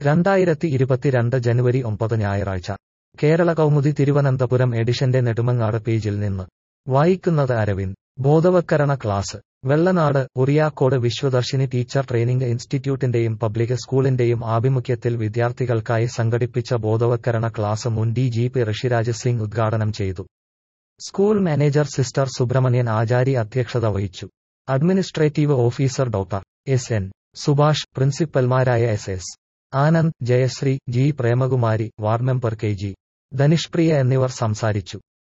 രണ്ടായിരത്തി ഇരുപത്തിരണ്ട് ജനുവരി ഒമ്പത് ഞായറാഴ്ച കേരള കൗമുദി തിരുവനന്തപുരം എഡിഷന്റെ നെടുമങ്ങാട് പേജിൽ നിന്ന് വായിക്കുന്നത് അരവിന്ദ് ബോധവത്കരണ class Vellanad Uriyakode Viswadarshini teacher training ഇൻസ്റ്റിറ്റ്യൂട്ടിന്റെയും പബ്ലിക് സ്കൂളിന്റെയും ആഭിമുഖ്യത്തിൽ വിദ്യാർത്ഥികൾക്കായി സംഘടിപ്പിച്ച ബോധവത്കരണ ക്ലാസ് മുൻ D G P Rishiraj Singh ഉദ്ഘാടനം ചെയ്തു school manager sister Subrahmanian Achari അധ്യക്ഷത വഹിച്ചു administrative officer doctor S N Subhash പ്രിൻസിപ്പൽമാരായ S S Anand Jayashree G Premakumari ward member K G Dhanishpriya എന്നിവർ സംസാരിച്ചു